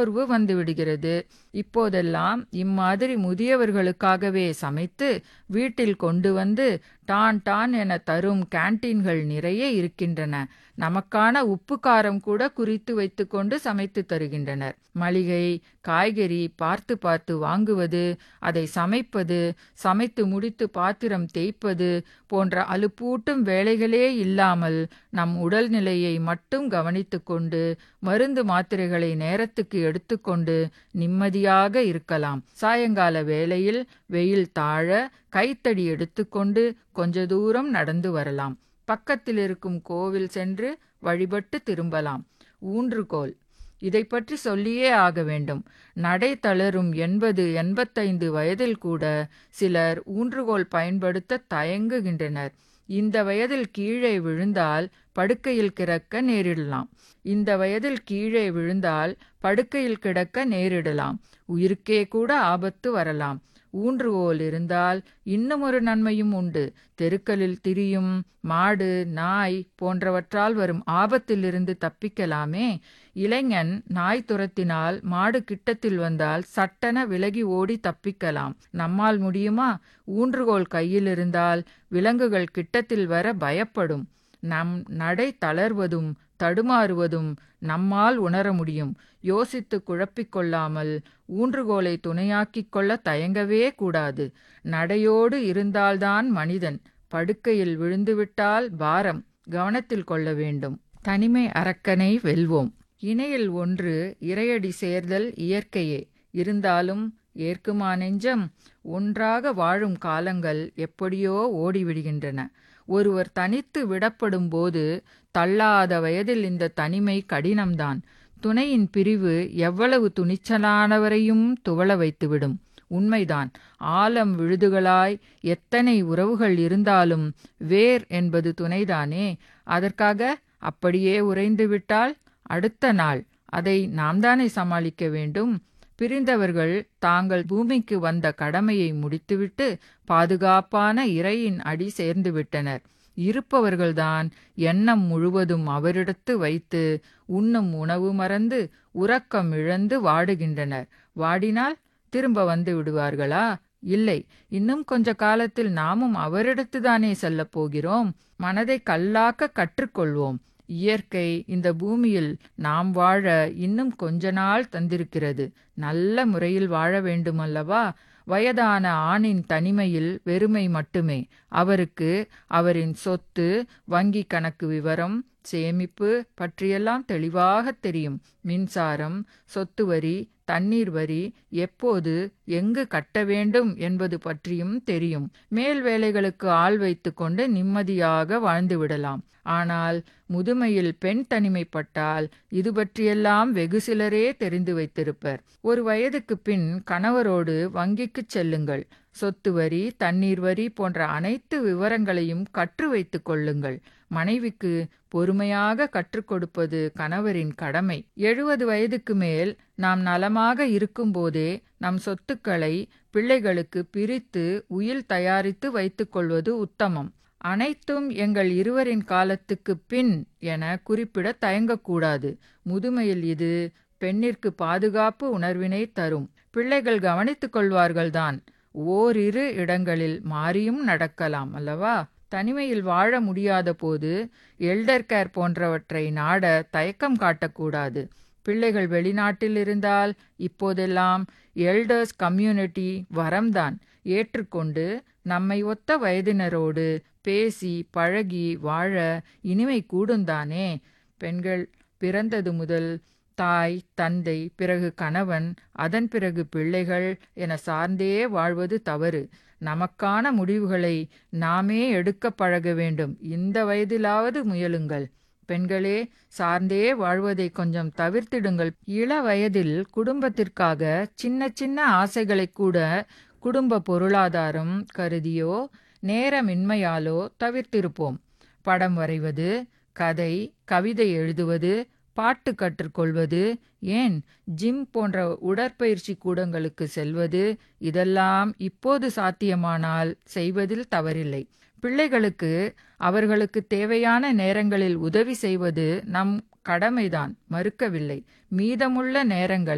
சோர்வு வந்துவிடுகிறது இப்போதெல்லாம் இம்மாதிரி முதியவர்களுக்காகவே சமைத்து வீட்டில் கொண்டு வந்து டான் டான் என தரும் கேண்டீன்கள் நிறைய இருக்கின்றன நமக்கான உப்பு காரம் கூட குறித்து வைத்துக்கொண்டு சமைத்து தருகின்றனர் மளிகை காய்கறி பார்த்து பார்த்து வாங்குவது அதை சமைப்பது சமைத்து முடித்து பாத்திரம் தேய்ப்பது போன்ற அலுப்பூட்டும் வேலைகளே இல்லாமல் நம் உடல்நிலையை மட்டும் கவனித்துக்கொண்டு மருந்து மாத்திரைகளை நேரத்துக்கு எடுத்துக்கொண்டு நிம்மதியாக இருக்கலாம் சாயங்கால வேளையில் வெயில் தாழ கைத்தடி எடுத்துக்கொண்டு கொஞ்ச தூரம் நடந்து வரலாம் பக்கத்தில் இருக்கும் கோவில் சென்று வழிபட்டு திரும்பலாம் ஊன்றுகோல் இதை பற்றி சொல்லியே ஆக வேண்டும் நடை தளரும் எண்பது எண்பத்தைந்து வயதில் கூட சிலர் ஊன்றுகோல் பயன்படுத்த தயங்குகின்றனர் இந்த வயதில் கீழே விழுந்தால் படுக்கையில் கிடக்க நேரிடலாம் இந்த வயதில் கீழே விழுந்தால் படுக்கையில் கிடக்க நேரிடலாம் உயிருக்கே கூட ஆபத்து வரலாம் ஊன்றுகோல் இருந்தால் இன்னும் ஒரு நன்மையும் உண்டு தெருக்களில் திரியும் மாடு நாய் போன்றவற்றால் வரும் ஆபத்திலிருந்து தப்பிக்கலாமே இளைஞன் நாய் துரத்தினால் மாடு கிட்டத்தில் வந்தால் சட்டென விலகி ஓடி தப்பிக்கலாம் நம்மால் முடியுமா ஊன்றுகோல் கையில் இருந்தால் விலங்குகள் கிட்டத்தில் வர பயப்படும் நம் நடை தளர்வதும் தடுமாறுவதும் நம்மால் உணர முடியும் யோசித்து குழப்பிக் கொள்ளாமல் ஊன்றுகோலை துணையாக்கிக் கொள்ள தயங்கவே கூடாது நடையோடு இருந்தால்தான் மனிதன் படுக்கையில் விழுந்துவிட்டால் பாரம் கவனத்தில் கொள்ள வேண்டும் தனிமை அரக்கனை வெல்வோம் இணையில் ஒன்று இறையடி சேர்தல் இயற்கையே இருந்தாலும் ஏற்குமா நெஞ்சம் ஒன்றாக வாழும் காலங்கள் எப்படியோ ஓடிவிடுகின்றன ஒருவர் தனித்து விடப்படும் போது தள்ளாத வயதில் இந்த தனிமை கடினம்தான் துணையின் பிரிவு எவ்வளவு துணிச்சலானவரையும் துவள வைத்துவிடும் உண்மைதான் ஆலம் விழுதுகளாய் எத்தனை உறவுகள் இருந்தாலும் வேர் என்பது துணைதானே அதற்காக அப்படியே உறைந்து விட்டால் அடுத்த நாள் அதை நாம் தானே சமாளிக்க வேண்டும் பிரிந்தவர்கள் தாங்கள் பூமிக்கு வந்த கடமையை முடித்துவிட்டு பாதுகாப்பான இறையின் அடி சேர்ந்து விட்டனர் இருப்பவர்கள்தான் எண்ணம் முழுவதும் அவரிடத்து வைத்து உண்ணும் உணவு மறந்து உறக்கம் இழந்து வாடுகின்றனர் வாடினால் திரும்ப வந்து விடுவார்களா இல்லை இன்னும் கொஞ்ச காலத்தில் நாமும் அவரிடத்துதானே செல்லப் போகிறோம் மனதை கல்லாக்க கற்றுக்கொள்வோம் இயற்கை இந்த பூமியில் நாம் வாழ இன்னும் கொஞ்ச நாள் தந்திருக்கிறது நல்ல முறையில் வாழ வேண்டுமல்லவா வயதான ஆணின் தனிமையில் வெறுமை மட்டுமே அவருக்கு அவரின் சொத்து வங்கி கணக்கு விவரம் சேமிப்பு பற்றியெல்லாம் தெளிவாக தெரியும் மின்சாரம் சொத்து வரி தண்ணீர் வரி எப்போது எங்கு கட்ட வேண்டும் என்பது பற்றியும் தெரியும் மேல் வேலைகளுக்கு ஆள் வைத்துக்கொண்டு நிம்மதியாக வாழ்ந்து விடலாம் ஆனால் முதுமையில் பெண் தனிமைப்பட்டால் இது பற்றியெல்லாம் வெகு சிலரே தெரிந்து வைத்திருப்பர் ஒரு வயதுக்கு பின் கணவரோடு வங்கிக்குச் செல்லுங்கள் சொத்து வரி தண்ணீர் வரி போன்ற அனைத்து விவரங்களையும் கற்று வைத்துக் கொள்ளுங்கள் மனைவிக்கு பொறுமையாக கற்றுக் கொடுப்பது கணவரின் கடமை எழுபது வயதுக்கு மேல் நாம் நலமாக இருக்கும்போதே நம் சொத்துக்களை பிள்ளைகளுக்கு பிரித்து உயில் தயாரித்து வைத்துக் கொள்வது உத்தமம் அனைத்தும் எங்கள் இருவரின் காலத்துக்கு பின் என குறிப்பிட தயங்கக்கூடாது முதுமையில் இது பெண்ணிற்கு பாதுகாப்பு உணர்வினை தரும் பிள்ளைகள் கவனித்துக் கொள்வார்கள்தான் ஓரிரு இடங்களில் மாறியும் நடக்கலாம் அல்லவா தனிமையில் வாழ முடியாத போது எல்டர் கேர் போன்றவற்றை நாட தயக்கம் காட்டக்கூடாது பிள்ளைகள் வெளிநாட்டில் இருந்தால் இப்போதெல்லாம் எல்டர்ஸ் கம்யூனிட்டி வரம்தான் ஏற்றுக்கொண்டு நம்மை ஒத்த வயதினரோடு பேசி பழகி வாழ இனிமை கூடுந்தானே பெண்கள் பிறந்தது முதல் தாய் தந்தை பிறகு கணவன் அதன் பிறகு பிள்ளைகள் என சார்ந்தே வாழ்வது தவறு நமக்கான முடிவுகளை நாமே எடுக்க பழக வேண்டும் இந்த வயதிலாவது முயலுங்கள் பெண்களே சார்ந்தே வாழ்வதை கொஞ்சம் தவிர்த்திடுங்கள் இள வயதில் குடும்பத்திற்காக சின்ன சின்ன ஆசைகளை கூட குடும்ப பொருளாதாரம் கருதியோ நேரமின்மையாலோ தவிர்த்திருப்போம் படம் வரைவது கதை கவிதை எழுதுவது பாட்டு கற்றுக்கொள்வது ஏன் ஜிம் போன்ற உடற்பயிற்சி கூடங்களுக்கு செல்வது இதெல்லாம் இப்போது சாத்தியமானால் செய்வதில் தவறில்லை பிள்ளைகளுக்கு அவர்களுக்கு தேவையான நேரங்களில் உதவி செய்வது நம் கடமைதான் மறுக்கவில்லை மீதமுள்ள நேரங்களை